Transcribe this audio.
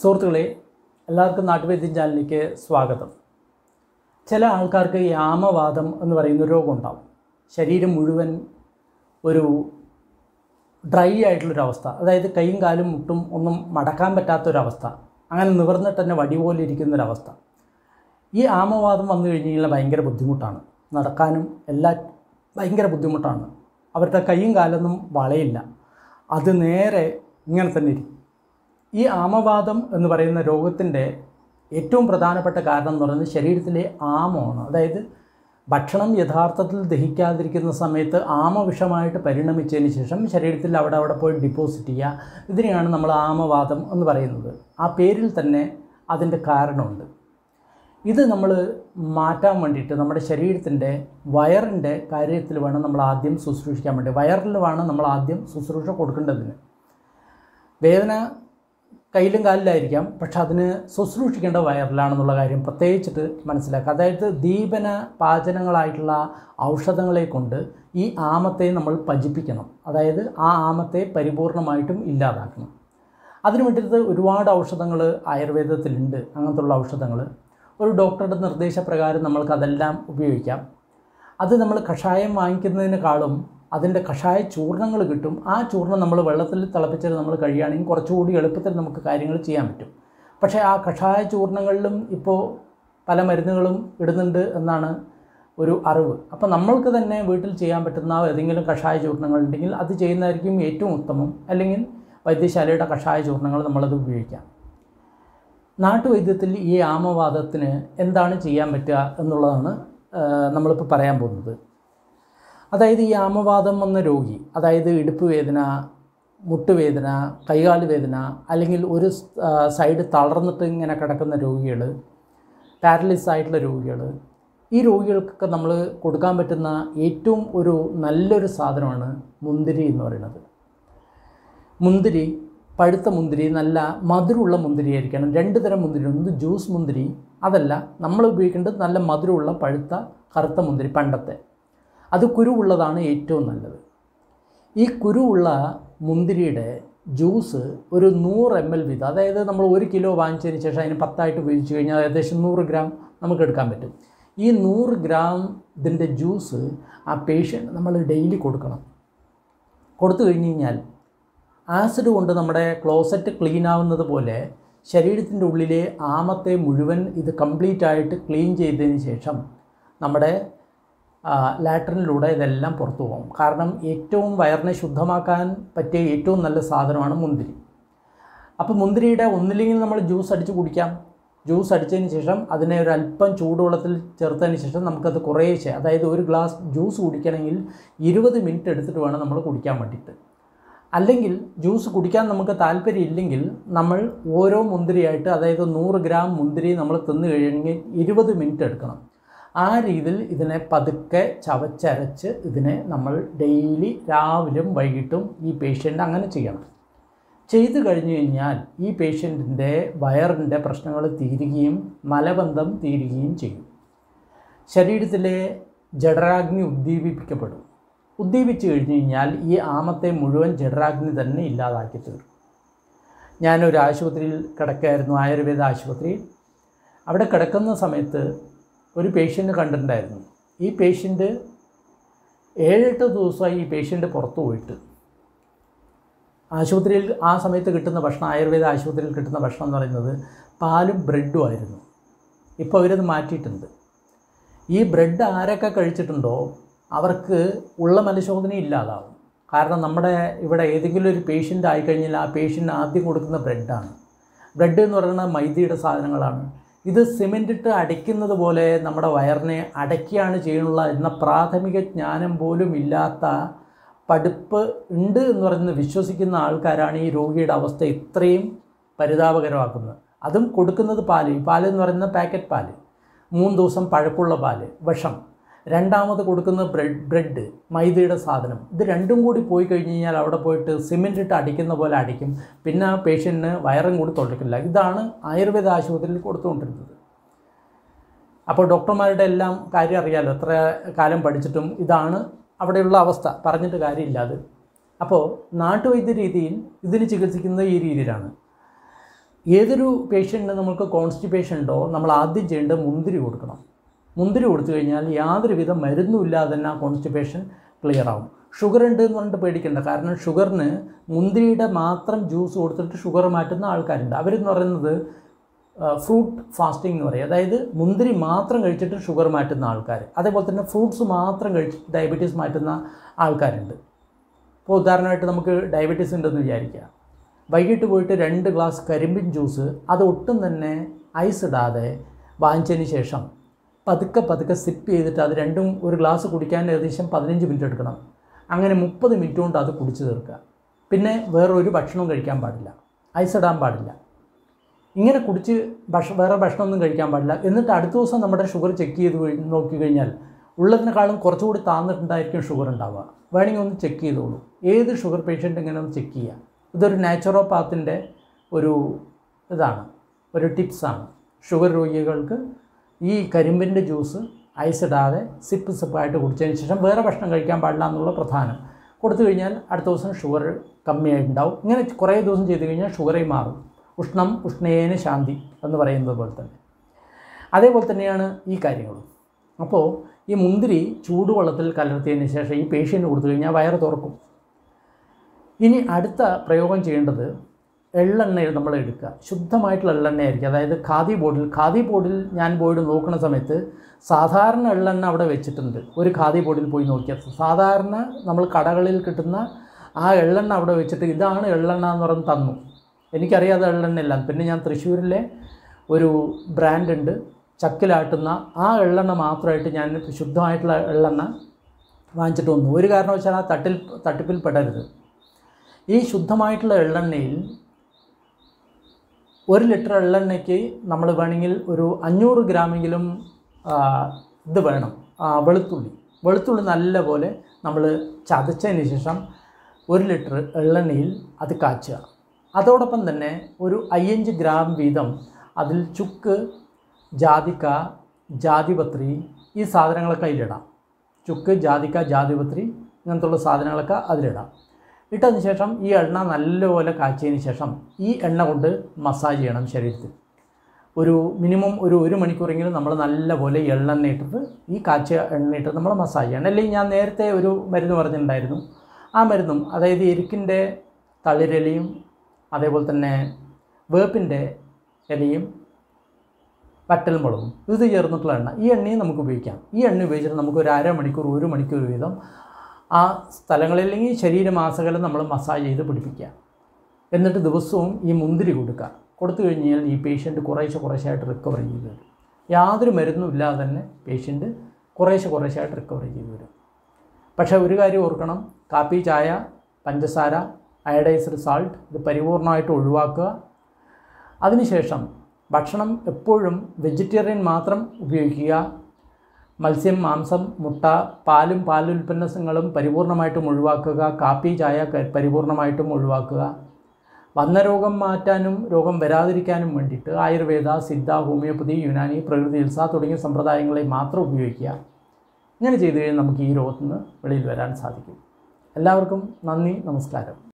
സുഹൃത്തുക്കളെ എല്ലാവർക്കും നാട്ടുവൈദ്യം ചാനലിലേക്ക് സ്വാഗതം ചില ആൾക്കാർക്ക് ഈ ആമവാദം എന്ന് പറയുന്ന രോഗം ഉണ്ടാവും ശരീരം മുഴുവൻ ഒരു ഡ്രൈ ആയിട്ടുള്ളൊരവസ്ഥ അതായത് കൈയും കാലും മുട്ടും ഒന്നും മടക്കാൻ പറ്റാത്തൊരവസ്ഥ അങ്ങനെ നിവർന്നിട്ട് തന്നെ വടി പോലെ ഇരിക്കുന്നൊരവസ്ഥ ഈ ആമവാദം വന്നു കഴിഞ്ഞ് കഴിഞ്ഞാൽ ഭയങ്കര ബുദ്ധിമുട്ടാണ് നടക്കാനും എല്ലാം ഭയങ്കര ബുദ്ധിമുട്ടാണ് അവരുടെ കൈയും കാലൊന്നും വളയില്ല അത് നേരെ ഇങ്ങനെ തന്നെ ഇരിക്കും ഈ ആമവാദം എന്ന് പറയുന്ന രോഗത്തിൻ്റെ ഏറ്റവും പ്രധാനപ്പെട്ട കാരണം എന്ന് പറയുന്നത് ശരീരത്തിലെ ആമമാണ് അതായത് ഭക്ഷണം യഥാർത്ഥത്തിൽ ദഹിക്കാതിരിക്കുന്ന സമയത്ത് ആമവിഷമായിട്ട് പരിണമിച്ചതിന് ശേഷം ശരീരത്തിൽ അവിടെ അവിടെ പോയി ഡിപ്പോസിറ്റ് ചെയ്യുക ഇതിനെയാണ് നമ്മൾ ആമവാദം എന്ന് പറയുന്നത് ആ പേരിൽ തന്നെ അതിൻ്റെ കാരണമുണ്ട് ഇത് നമ്മൾ മാറ്റാൻ വേണ്ടിയിട്ട് നമ്മുടെ ശരീരത്തിൻ്റെ വയറിൻ്റെ കാര്യത്തിൽ വേണം നമ്മൾ ആദ്യം ശുശ്രൂഷിക്കാൻ വേണ്ടി വയറിൽ വേണം നമ്മൾ ആദ്യം ശുശ്രൂഷ കൊടുക്കേണ്ടതിന് വേദന കയ്യിലും കാലിലായിരിക്കാം പക്ഷെ അതിന് ശുശ്രൂഷിക്കേണ്ട വയറിലാണെന്നുള്ള കാര്യം പ്രത്യേകിച്ചിട്ട് മനസ്സിലാക്കുക അതായത് ദീപന പാചനങ്ങളായിട്ടുള്ള ഔഷധങ്ങളെ കൊണ്ട് ഈ ആമത്തെ നമ്മൾ പജിപ്പിക്കണം അതായത് ആ ആമത്തെ പരിപൂർണമായിട്ടും ഇല്ലാതാക്കണം അതിന് വേണ്ടിയിട്ട് ഒരുപാട് ഔഷധങ്ങൾ ആയുർവേദത്തിലുണ്ട് അങ്ങനത്തുള്ള ഔഷധങ്ങൾ ഒരു ഡോക്ടറുടെ നിർദ്ദേശപ്രകാരം നമ്മൾക്കതെല്ലാം ഉപയോഗിക്കാം അത് നമ്മൾ കഷായം വാങ്ങിക്കുന്നതിനേക്കാളും അതിൻ്റെ കഷായ ചൂർണ്ണങ്ങൾ കിട്ടും ആ ചൂർണ്ണം നമ്മൾ വെള്ളത്തിൽ തിളപ്പിച്ചിട്ട് നമ്മൾ കഴിയുകയാണെങ്കിൽ കുറച്ചുകൂടി എളുപ്പത്തിൽ നമുക്ക് കാര്യങ്ങൾ ചെയ്യാൻ പറ്റും പക്ഷേ ആ കഷായ ചൂർണ്ണങ്ങളിലും ഇപ്പോൾ പല മരുന്നുകളും ഇടുന്നുണ്ട് എന്നാണ് ഒരു അറിവ് അപ്പോൾ നമ്മൾക്ക് തന്നെ വീട്ടിൽ ചെയ്യാൻ പറ്റുന്ന ഏതെങ്കിലും കഷായ ചൂർണ്ണങ്ങൾ ഉണ്ടെങ്കിൽ അത് ചെയ്യുന്നതായിരിക്കും ഏറ്റവും ഉത്തമം അല്ലെങ്കിൽ വൈദ്യശാലയുടെ കഷായ ചൂർണ്ണങ്ങൾ നമ്മളത് ഉപയോഗിക്കാം നാട്ടുവൈദ്യത്തിൽ ഈ ആമവാദത്തിന് എന്താണ് ചെയ്യാൻ പറ്റുക എന്നുള്ളതാണ് നമ്മളിപ്പോൾ പറയാൻ പോകുന്നത് അതായത് ഈ ആമവാദം വന്ന രോഗി അതായത് ഇടുപ്പ് വേദന മുട്ടുവേദന കൈകാല് വേദന അല്ലെങ്കിൽ ഒരു സൈഡ് തളർന്നിട്ട് ഇങ്ങനെ കിടക്കുന്ന രോഗികൾ പാരലിസ് ആയിട്ടുള്ള രോഗികൾ ഈ രോഗികൾക്കൊക്കെ നമ്മൾ കൊടുക്കാൻ പറ്റുന്ന ഏറ്റവും ഒരു നല്ലൊരു സാധനമാണ് മുന്തിരി എന്ന് പറയുന്നത് മുന്തിരി പഴുത്ത മുന്തിരി നല്ല മധുരമുള്ള മുന്തിരി ആയിരിക്കണം രണ്ട് തരം മുന്തിരി ഒന്ന് ജ്യൂസ് മുന്തിരി അതല്ല നമ്മൾ ഉപയോഗിക്കേണ്ടത് നല്ല മധുരമുള്ള പഴുത്ത കറുത്ത മുന്തിരി പണ്ടത്തെ അത് കുരുവുള്ളതാണ് ഏറ്റവും നല്ലത് ഈ കുരുവുള്ള മുന്തിരിയുടെ ജ്യൂസ് ഒരു നൂറ് എം എൽ വീതം അതായത് നമ്മൾ ഒരു കിലോ വാങ്ങിച്ചതിന് ശേഷം അതിന് പത്തായിട്ട് ഉപയോഗിച്ച് കഴിഞ്ഞാൽ ഏകദേശം നൂറ് ഗ്രാം നമുക്ക് എടുക്കാൻ പറ്റും ഈ നൂറ് ഗ്രാം ഇതിൻ്റെ ജ്യൂസ് ആ പേഷ്യൻ്റ് നമ്മൾ ഡെയിലി കൊടുക്കണം കൊടുത്തു കഴിഞ്ഞ് കഴിഞ്ഞാൽ ആസിഡ് കൊണ്ട് നമ്മുടെ ക്ലോസറ്റ് ക്ലീൻ ആവുന്നത് പോലെ ശരീരത്തിൻ്റെ ഉള്ളിലെ ആമത്തെ മുഴുവൻ ഇത് കംപ്ലീറ്റ് ആയിട്ട് ക്ലീൻ ചെയ്തതിന് ശേഷം നമ്മുടെ ലാട്രിനിലൂടെ ഇതെല്ലാം പുറത്തു പോകും കാരണം ഏറ്റവും വയറിനെ ശുദ്ധമാക്കാൻ പറ്റിയ ഏറ്റവും നല്ല സാധനമാണ് മുന്തിരി അപ്പോൾ മുന്തിരിയുടെ ഒന്നില്ലെങ്കിൽ നമ്മൾ ജ്യൂസ് അടിച്ച് കുടിക്കാം ജ്യൂസ് അടിച്ചതിന് ശേഷം അതിനെ ഒരു അല്പം ചൂടുവെള്ളത്തിൽ ചേർത്തതിന് ശേഷം നമുക്കത് കുറേശ്ശെ അതായത് ഒരു ഗ്ലാസ് ജ്യൂസ് കുടിക്കണമെങ്കിൽ ഇരുപത് മിനിറ്റ് എടുത്തിട്ട് വേണം നമ്മൾ കുടിക്കാൻ വേണ്ടിയിട്ട് അല്ലെങ്കിൽ ജ്യൂസ് കുടിക്കാൻ നമുക്ക് താല്പര്യമില്ലെങ്കിൽ നമ്മൾ ഓരോ മുന്തിരിയായിട്ട് അതായത് നൂറ് ഗ്രാം മുന്തിരി നമ്മൾ തിന്നു കഴിയണമെങ്കിൽ ഇരുപത് മിനിറ്റ് എടുക്കണം ആ രീതിയിൽ ഇതിനെ പതുക്കെ ചവച്ചരച്ച് ഇതിനെ നമ്മൾ ഡെയിലി രാവിലെയും വൈകിട്ടും ഈ പേഷ്യൻ്റ് അങ്ങനെ ചെയ്യണം ചെയ്തു കഴിഞ്ഞു കഴിഞ്ഞാൽ ഈ പേഷ്യൻറ്റിൻ്റെ വയറിൻ്റെ പ്രശ്നങ്ങൾ തീരുകയും മലബന്ധം തീരുകയും ചെയ്യും ശരീരത്തിലെ ജഠരാഗ്നി ഉദ്ദീപിപ്പിക്കപ്പെടും ഉദ്ദീപിച്ചു കഴിഞ്ഞു കഴിഞ്ഞാൽ ഈ ആമത്തെ മുഴുവൻ ജഠരാഗ്നി തന്നെ ഇല്ലാതാക്കി തീർക്കും ഞാനൊരു ആശുപത്രിയിൽ കിടക്കായിരുന്നു ആയുർവേദ ആശുപത്രിയിൽ അവിടെ കിടക്കുന്ന സമയത്ത് ഒരു പേഷ്യൻ്റ് കണ്ടിട്ടുണ്ടായിരുന്നു ഈ പേഷ്യൻ്റ് ഏഴെട്ട് ദിവസമായി ഈ പേഷ്യൻ്റ് പുറത്തു പോയിട്ട് ആശുപത്രിയിൽ ആ സമയത്ത് കിട്ടുന്ന ഭക്ഷണം ആയുർവേദ ആശുപത്രിയിൽ കിട്ടുന്ന ഭക്ഷണം എന്ന് പറയുന്നത് പാലും ബ്രെഡും ആയിരുന്നു ഇപ്പോൾ അവരത് മാറ്റിയിട്ടുണ്ട് ഈ ബ്രെഡ് ആരൊക്കെ കഴിച്ചിട്ടുണ്ടോ അവർക്ക് ഉള്ള മലശോധന ഇല്ലാതാവും കാരണം നമ്മുടെ ഇവിടെ ഏതെങ്കിലും ഒരു പേഷ്യൻ്റ് ആയിക്കഴിഞ്ഞാൽ ആ പേഷ്യൻ്റ് ആദ്യം കൊടുക്കുന്ന ബ്രെഡാണ് ബ്രെഡ് എന്ന് പറയുന്നത് മൈദയുടെ സാധനങ്ങളാണ് ഇത് സിമെൻറ്റിട്ട് അടയ്ക്കുന്നത് പോലെ നമ്മുടെ വയറിനെ അടയ്ക്കുകയാണ് ചെയ്യുന്നുള്ള എന്ന പ്രാഥമിക ജ്ഞാനം പോലും ഇല്ലാത്ത പഠിപ്പ് ഉണ്ട് എന്ന് പറയുന്നത് വിശ്വസിക്കുന്ന ആൾക്കാരാണ് ഈ രോഗിയുടെ അവസ്ഥ ഇത്രയും പരിതാപകരമാക്കുന്നത് അതും കൊടുക്കുന്നത് പാല് ഈ പാല് എന്ന് പറയുന്നത് പാക്കറ്റ് പാല് മൂന്ന് ദിവസം പഴക്കമുള്ള പാല് വിഷം രണ്ടാമത് കൊടുക്കുന്ന ബ്രെഡ് ബ്രെഡ് മൈദയുടെ സാധനം ഇത് രണ്ടും കൂടി പോയി കഴിഞ്ഞ് കഴിഞ്ഞാൽ അവിടെ പോയിട്ട് സിമെൻ്റ് ഇട്ട് അടിക്കുന്ന പോലെ അടിക്കും പിന്നെ ആ പേഷ്യൻറ്റിന് വയറും കൂടി തൊട്ടിക്കില്ല ഇതാണ് ആയുർവേദ ആശുപത്രിയിൽ കൊടുത്തുകൊണ്ടിരുന്നത് അപ്പോൾ ഡോക്ടർമാരുടെ എല്ലാം കാര്യം അറിയാലോ എത്ര കാലം പഠിച്ചിട്ടും ഇതാണ് അവിടെയുള്ള അവസ്ഥ പറഞ്ഞിട്ട് കാര്യമില്ല അത് അപ്പോൾ നാട്ടുവൈദ്യ രീതിയിൽ ഇതിന് ചികിത്സിക്കുന്നത് ഈ രീതിയിലാണ് ഏതൊരു പേഷ്യൻറ്റിന് നമുക്ക് കോൺസ്റ്റിപ്പേഷൻ ഉണ്ടോ നമ്മൾ ആദ്യം ചെയ്യേണ്ടത് മുന്തിരി കൊടുക്കണം മുന്തിരി കൊടുത്തു കഴിഞ്ഞാൽ യാതൊരുവിധ മരുന്നും ഇല്ലാതെ തന്നെ ആ കോൺസ്റ്റിപ്പേഷൻ ക്ലിയർ ആവും ഷുഗർ ഉണ്ട് എന്ന് പറഞ്ഞിട്ട് പേടിക്കണ്ട കാരണം ഷുഗറിന് മുന്തിരിയുടെ മാത്രം ജ്യൂസ് കൊടുത്തിട്ട് ഷുഗർ മാറ്റുന്ന ആൾക്കാരുണ്ട് അവരെന്ന് പറയുന്നത് ഫ്രൂട്ട് ഫാസ്റ്റിംഗ് എന്ന് പറയും അതായത് മുന്തിരി മാത്രം കഴിച്ചിട്ട് ഷുഗർ മാറ്റുന്ന ആൾക്കാർ അതേപോലെ തന്നെ ഫ്രൂട്ട്സ് മാത്രം കഴിച്ചിട്ട് ഡയബറ്റീസ് മാറ്റുന്ന ആൾക്കാരുണ്ട് ഇപ്പോൾ ഉദാഹരണമായിട്ട് നമുക്ക് ഡയബറ്റീസ് ഉണ്ടെന്ന് വിചാരിക്കുക വൈകിട്ട് പോയിട്ട് രണ്ട് ഗ്ലാസ് കരിമ്പിൻ ജ്യൂസ് അത് ഒട്ടും തന്നെ ഐസ് ഇടാതെ വാങ്ങിച്ചതിന് ശേഷം പതുക്കെ പതുക്കെ സിപ്പ് ചെയ്തിട്ട് അത് രണ്ടും ഒരു ഗ്ലാസ് കുടിക്കാൻ ഏകദേശം പതിനഞ്ച് മിനിറ്റ് എടുക്കണം അങ്ങനെ മുപ്പത് മിനിറ്റ് കൊണ്ട് അത് കുടിച്ച് തീർക്കുക പിന്നെ വേറൊരു ഭക്ഷണവും കഴിക്കാൻ പാടില്ല ഐസ് ഇടാൻ പാടില്ല ഇങ്ങനെ കുടിച്ച് ഭക്ഷ വേറെ ഭക്ഷണമൊന്നും കഴിക്കാൻ പാടില്ല എന്നിട്ട് അടുത്ത ദിവസം നമ്മുടെ ഷുഗർ ചെക്ക് ചെയ്ത് കഴി- നോക്കി കഴിഞ്ഞാൽ ഉള്ളതിനേക്കാളും കുറച്ചുകൂടി താന്നിട്ടുണ്ടായിരിക്കും ഷുഗർ ഉണ്ടാവുക വേണമെങ്കിൽ ഒന്ന് ചെക്ക് ചെയ്തോളൂ ഏത് ഷുഗർ പേഷ്യൻ്റ് ഇങ്ങനെ ഒന്ന് ചെക്ക് ചെയ്യുക ഇതൊരു നാച്ചുറോപാത്തിൻ്റെ ഒരു ഇതാണ് ഒരു ടിപ്സാണ് ഷുഗർ രോഗികൾക്ക് ഈ കരിമ്പിൻ്റെ ജ്യൂസ് ഐസ് ഇടാതെ സിപ്പ് സിപ്പായിട്ട് കുടിച്ചതിന് ശേഷം വേറെ ഭക്ഷണം കഴിക്കാൻ പാടില്ല എന്നുള്ള പ്രധാനം കൊടുത്തു കഴിഞ്ഞാൽ അടുത്ത ദിവസം ഷുഗർ കമ്മിയായിട്ടുണ്ടാവും ഇങ്ങനെ കുറേ ദിവസം ചെയ്ത് കഴിഞ്ഞാൽ ഷുഗറേ മാറും ഉഷ്ണം ഉഷ്ണേന ശാന്തി എന്ന് പറയുന്നത് പോലെ തന്നെ അതേപോലെ തന്നെയാണ് ഈ കാര്യങ്ങളും അപ്പോൾ ഈ മുന്തിരി ചൂടുവെള്ളത്തിൽ കലർത്തിയതിന് ശേഷം ഈ പേഷ്യൻ്റ് കൊടുത്തു കഴിഞ്ഞാൽ വയറ് തുറക്കും ഇനി അടുത്ത പ്രയോഗം ചെയ്യേണ്ടത് എള്ളെണ്ണ നമ്മൾ എടുക്കുക ശുദ്ധമായിട്ടുള്ള എള്ളെണ്ണ ആയിരിക്കും അതായത് ഖാദി ബോർഡിൽ ഖാദി ബോർഡിൽ ഞാൻ പോയിട്ട് നോക്കുന്ന സമയത്ത് സാധാരണ എള്ളെണ്ണ അവിടെ വെച്ചിട്ടുണ്ട് ഒരു ഖാദി ബോർഡിൽ പോയി നോക്കിയാൽ സാധാരണ നമ്മൾ കടകളിൽ കിട്ടുന്ന ആ എള്ളെണ്ണ അവിടെ വെച്ചിട്ട് ഇതാണ് എള്ളെണ്ണ എന്ന് പറഞ്ഞ് തന്നു എനിക്കറിയാതെ എള്ളെണ്ണയില്ല പിന്നെ ഞാൻ തൃശ്ശൂരിലെ ഒരു ബ്രാൻഡ് ഉണ്ട് ചക്കിലാട്ടുന്ന ആ എള്ളെണ്ണ മാത്രമായിട്ട് ഞാൻ ശുദ്ധമായിട്ടുള്ള എള്ളെണ്ണ വാങ്ങിച്ചിട്ട് വന്നു ഒരു കാരണവശാൽ ആ തട്ടിൽ തട്ടിപ്പിൽ പെടരുത് ഈ ശുദ്ധമായിട്ടുള്ള എള്ളെണ്ണയിൽ ഒരു ലിറ്റർ എള്ളെണ്ണയ്ക്ക് നമ്മൾ വേണമെങ്കിൽ ഒരു അഞ്ഞൂറ് ഗ്രാമെങ്കിലും ആ, ഇത് വേണം ആ, വെളുത്തുള്ളി വെളുത്തുള്ളി നല്ലപോലെ നമ്മൾ ചതച്ചതിന് ശേഷം ഒരു ലിറ്റർ എള്ളെണ്ണയിൽ അത് കാച്ചുക അതോടൊപ്പം തന്നെ ഒരു അയ്യഞ്ച് ഗ്രാം വീതം അതിൽ ചുക്ക് ജാതിക്ക ജാതിപത്രി ഈ സാധനങ്ങളൊക്കെ അതിലിടാം ചുക്ക് ജാതിക്ക ജാതിപത്രി ഇങ്ങനത്തുള്ള സാധനങ്ങളൊക്കെ അതിലിടാം ഇട്ടതിന് ശേഷം ഈ എണ്ണ നല്ലപോലെ കാച്ചിയതിന് ശേഷം ഈ എണ്ണ കൊണ്ട് മസാജ് ചെയ്യണം ശരീരത്തിൽ ഒരു മിനിമം ഒരു ഒരു മണിക്കൂറെങ്കിലും നമ്മൾ നല്ലപോലെ എള്ളെണ്ണ ഇട്ടിട്ട് ഈ കാച്ചിയ എണ്ണ ഇട്ടിട്ട് നമ്മൾ മസാജ് ചെയ്യണം അല്ലെങ്കിൽ ഞാൻ നേരത്തെ ഒരു മരുന്ന് പറഞ്ഞിട്ടുണ്ടായിരുന്നു ആ മരുന്നും അതായത് എരിക്കിൻ്റെ തളിരിലയും അതേപോലെ തന്നെ വേപ്പിൻ്റെ ഇലയും വറ്റൽമുളകും ഇത് ചേർന്നിട്ടുള്ള എണ്ണ ഈ എണ്ണയും നമുക്ക് ഉപയോഗിക്കാം ഈ എണ്ണ ഉപയോഗിച്ചിട്ട് നമുക്ക് ഒരു അരമണിക്കൂർ ഒരു മണിക്കൂർ വീതം ആ സ്ഥലങ്ങളിൽ അല്ലെങ്കിൽ ശരീരമാസകലം നമ്മൾ മസാജ് ചെയ്ത് പിടിപ്പിക്കുക എന്നിട്ട് ദിവസവും ഈ മുന്തിരി കൊടുക്കുക കൊടുത്തു കഴിഞ്ഞാൽ ഈ പേഷ്യൻ്റ് കുറേശ്ശെ കുറേശ്ശായിട്ട് റിക്കവർ ചെയ്ത് വരും യാതൊരു മരുന്നും ഇല്ലാതെ തന്നെ പേഷ്യൻ്റ് കുറേശ്ശെ കുറേശ്ശായിട്ട് റിക്കവർ ചെയ്ത് വരും പക്ഷേ ഒരു കാര്യം ഓർക്കണം കാപ്പി ചായ പഞ്ചസാര അയഡൈസ്ഡ് സാൾട്ട് ഇത് പരിപൂർണമായിട്ട് ഒഴിവാക്കുക അതിനുശേഷം ഭക്ഷണം എപ്പോഴും വെജിറ്റേറിയൻ മാത്രം ഉപയോഗിക്കുക മത്സ്യം മാംസം മുട്ട പാലും പാലുൽപ്പന്നങ്ങളും പരിപൂർണമായിട്ടും ഒഴിവാക്കുക കാപ്പി ചായ ക- പരിപൂർണമായിട്ടും ഒഴിവാക്കുക വന്ന രോഗം മാറ്റാനും രോഗം വരാതിരിക്കാനും വേണ്ടിയിട്ട് ആയുർവേദ സിദ്ധ ഹോമിയോപ്പതി യുനാനി പ്രകൃതി ചികിത്സ തുടങ്ങിയ സമ്പ്രദായങ്ങളെ മാത്രം ഉപയോഗിക്കുക ഇങ്ങനെ ചെയ്തു കഴിഞ്ഞാൽ നമുക്ക് ഈ രോഗത്തിൽ നിന്ന് വെളിയിൽ വരാൻ സാധിക്കും എല്ലാവർക്കും നന്ദി നമസ്കാരം